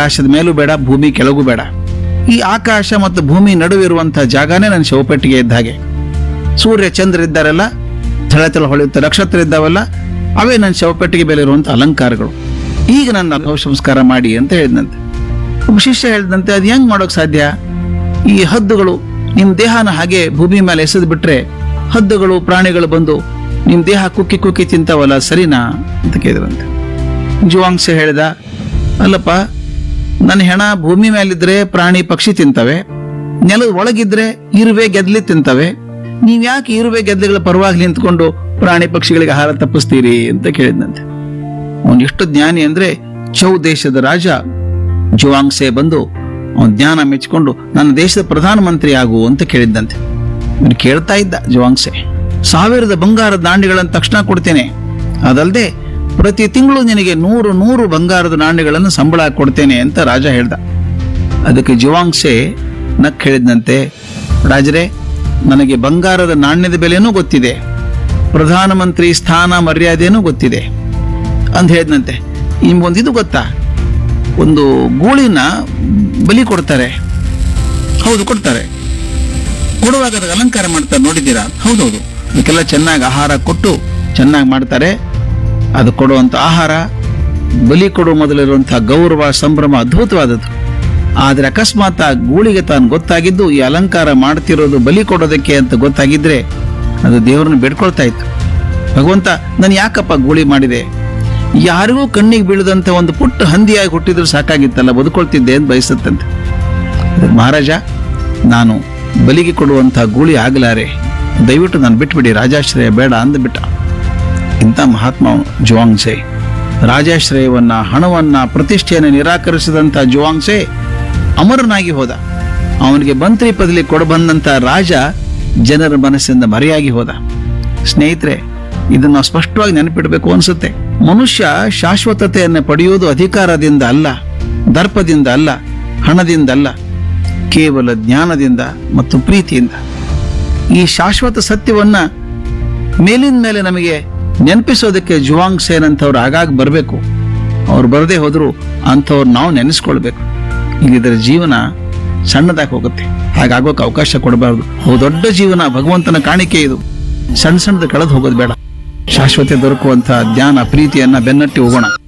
ಆಕಾಶದ ಮೇಲೂ ಬೇಡ ಭೂಮಿ ಕೆಳಗೂ ಬೇಡ ಈ ಆಕಾಶ ಮತ್ತು ಭೂಮಿ ನಡುವಿರುವಂತಹ ಜಾಗನೇ ನನ್ನ ಶವಪೆಟ್ಟಿಗೆ ಇದ್ದ ಹಾಗೆ ಸೂರ್ಯ ಚಂದ್ರ ಇದ್ದಾರಲ್ಲ ಥಳಥಳ ಹೊಳೆಯುತ್ತ ನಕ್ಷತ್ರ ಇದ್ದಾವಲ್ಲ ಅವೇ ನನ್ನ ಶವಪೆಟ್ಟಿಗೆ ಮೇಲೆ ಇರುವಂತ ಅಲಂಕಾರಗಳು ಈಗ ನನ್ನ ಅಂಗ ಸಂಸ್ಕಾರ ಮಾಡಿ ಅಂತ ಹೇಳಿದಂತೆ ಒಬ್ಬ ಶಿಷ್ಯ ಹೇಳಿದಂತೆ ಅದು ಹೆಂಗ್ ಮಾಡೋಕ್ ಸಾಧ್ಯ ಈ ಹದ್ದುಗಳು ನಿಮ್ ದೇಹನ ಹಾಗೆ ಭೂಮಿ ಮೇಲೆ ಎಸೆದು ಬಿಟ್ರೆ ಹದ್ದುಗಳು ಪ್ರಾಣಿಗಳು ಬಂದು ನಿಮ್ ದೇಹ ಕುಕ್ಕಿ ಕುಕ್ಕಿ ತಿಂತಾವಲ್ಲ ಸರಿನಾ ಅಂತ ಕೇಳಿದ್ರಂತೆ ಜುವಾಂಗ್ಸೆ ಹೇಳಿದ ಅಲ್ಲಪ್ಪ ನನ್ನ ಹೆಣ ಭೂಮಿ ಮೇಲಿದ್ರೆ ಪ್ರಾಣಿ ಪಕ್ಷಿ ತಿಂತವೆ ನೆಲದ ಒಳಗಿದ್ರೆ ಇರುವೆ ಗೆದ್ಲಿ ತಿಂತವೆ ನೀವ್ ಯಾಕೆ ಇರುವೆ ಗೆದ್ದೆಗಳ ಪರವಾಗಿ ನಿಂತ್ಕೊಂಡು ಪ್ರಾಣಿ ಪಕ್ಷಿಗಳಿಗೆ ಆಹಾರ ತಪ್ಪಿಸ್ತೀರಿ ಅಂತ ಕೇಳಿದಂತೆ ಅವನು ಎಷ್ಟು ಜ್ಞಾನಿ ಅಂದ್ರೆ ಚೌ ದೇಶದ ರಾಜ ಜುವಾಂಗ್ಸೆ ಬಂದು ಅವನ ಜ್ಞಾನ ಮೆಚ್ಚಿಕೊಂಡು ನನ್ನ ದೇಶದ ಪ್ರಧಾನಮಂತ್ರಿ ಆಗು ಅಂತ ಕೇಳಿದ್ದಂತೆ ಅವನು ಕೇಳ್ತಾ ಇದ್ದ ಜುವಾಂಗ್ಸೆ ಸಾವಿರದ ಬಂಗಾರದ ನಾಣ್ಯಗಳನ್ನು ತಕ್ಷಣ ಕೊಡ್ತೇನೆ ಅದಲ್ಲದೆ ಪ್ರತಿ ತಿಂಗಳು ನಿನಗೆ ನೂರು ನೂರು ಬಂಗಾರದ ನಾಣ್ಯಗಳನ್ನು ಸಂಬಳ ಕೊಡ್ತೇನೆ ಅಂತ ರಾಜ ಹೇಳ್ದ ಅದಕ್ಕೆ ಜುವಾಂಗ್ಸೆ ನಕ್ ಹೇಳಿದಂತೆ ರಾಜರೇ ನನಗೆ ಬಂಗಾರದ ನಾಣ್ಯದ ಬೆಲೆನೂ ಗೊತ್ತಿದೆ ಪ್ರಧಾನಮಂತ್ರಿ ಸ್ಥಾನ ಮರ್ಯಾದೆನೂ ಗೊತ್ತಿದೆ ಅಂತ ಹೇಳಿದಂತೆ ನಿಮ್ಗೊಂದು ಇದು ಗೊತ್ತಾ ಒಂದು ಗೂಳಿನ ಬಲಿ ಕೊಡ್ತಾರೆ ಹೌದು ಕೊಡ್ತಾರೆ ಕೊಡುವಾಗ ಅದಕ್ಕೆ ಅಲಂಕಾರ ಮಾಡ್ತಾರೆ ನೋಡಿದ್ದೀರಾ ಹೌದೌದು ಅದಕ್ಕೆಲ್ಲ ಚೆನ್ನಾಗಿ ಆಹಾರ ಕೊಟ್ಟು ಚೆನ್ನಾಗಿ ಮಾಡ್ತಾರೆ ಅದು ಕೊಡುವಂಥ ಆಹಾರ ಬಲಿ ಕೊಡುವ ಮೊದಲಿರುವಂತಹ ಗೌರವ ಸಂಭ್ರಮ ಅದ್ಭುತವಾದದ್ದು ಆದರೆ ಅಕಸ್ಮಾತ್ ಆ ಗೂಳಿಗೆ ತಾನು ಗೊತ್ತಾಗಿದ್ದು ಈ ಅಲಂಕಾರ ಮಾಡ್ತಿರೋದು ಬಲಿ ಕೊಡೋದಕ್ಕೆ ಅಂತ ಗೊತ್ತಾಗಿದ್ರೆ ಅದು ದೇವರನ್ನು ಬೇಡ್ಕೊಳ್ತಾ ಇತ್ತು ಭಗವಂತ ನಾನು ಯಾಕಪ್ಪ ಗೂಳಿ ಮಾಡಿದೆ ಯಾರಿಗೂ ಕಣ್ಣಿಗೆ ಬೀಳದಂತ ಒಂದು ಪುಟ್ಟ ಹಂದಿಯಾಗಿ ಹುಟ್ಟಿದ್ರು ಸಾಕಾಗಿತ್ತಲ್ಲ ಬದುಕೊಳ್ತಿದ್ದೆ ಅಂತ ಬಯಸುತ್ತಂತೆ ಅದಕ್ಕೆ ಮಹಾರಾಜ ನಾನು ಬಲಿಗೆ ಕೊಡುವಂತಹ ಗೂಳಿ ಆಗಲಾರೆ ದಯವಿಟ್ಟು ನಾನು ಬಿಟ್ಬಿಡಿ ರಾಜಾಶ್ರಯ ಬೇಡ ಅಂದ್ಬಿಟ್ಟ ಇಂಥ ಮಹಾತ್ಮ ಅವನು ಜುವಾಂಗ್ಸೆ ರಾಜಾಶ್ರಯವನ್ನ ಹಣವನ್ನ ಪ್ರತಿಷ್ಠೆಯನ್ನು ನಿರಾಕರಿಸಿದಂಥ ಜುವಾಂಗ್ಸೆ ಅಮರನಾಗಿ ಹೋದ ಅವನಿಗೆ ಮಂತ್ರಿ ಪದವಿ ಕೊಡಬಂದಂತ ರಾಜ ಜನರ ಮನಸ್ಸಿಂದ ಮರೆಯಾಗಿ ಹೋದ ಸ್ನೇಹಿತರೆ ಇದನ್ನು ನಾವು ಸ್ಪಷ್ಟವಾಗಿ ನೆನಪಿಡಬೇಕು ಅನ್ಸುತ್ತೆ ಮನುಷ್ಯ ಶಾಶ್ವತತೆಯನ್ನು ಪಡೆಯುವುದು ಅಧಿಕಾರದಿಂದ ಅಲ್ಲ ದರ್ಪದಿಂದ ಅಲ್ಲ ಹಣದಿಂದ ಅಲ್ಲ ಕೇವಲ ಜ್ಞಾನದಿಂದ ಮತ್ತು ಪ್ರೀತಿಯಿಂದ ಈ ಶಾಶ್ವತ ಸತ್ಯವನ್ನ ಮೇಲಿನ ಮೇಲೆ ನಮಗೆ ನೆನಪಿಸೋದಕ್ಕೆ ಜುವಾಂಗ್ ಸೇನ್ ಅಂತವ್ರು ಆಗಾಗ ಬರಬೇಕು ಅವ್ರು ಬರದೇ ಹೋದ್ರು ಅಂಥವ್ರು ನಾವು ನೆನೆಸ್ಕೊಳ್ಬೇಕು ಇಲ್ಲಿದ್ದರ ಜೀವನ ಸಣ್ಣದಾಗಿ ಹೋಗುತ್ತೆ ಹಾಗಾಗೋಕೆ ಅವಕಾಶ ಕೊಡಬಾರದು ಬಹು ದೊಡ್ಡ ಜೀವನ ಭಗವಂತನ ಕಾಣಿಕೆ ಇದು ಸಣ್ಣ ಸಣ್ಣದ ಕಳೆದು ಹೋಗೋದು ಬೇಡ ಶಾಶ್ವತೆ ದೊರಕುವಂತಹ ಜ್ಞಾನ ಪ್ರೀತಿಯನ್ನ ಬೆನ್ನಟ್ಟಿ ಹೋಗೋಣ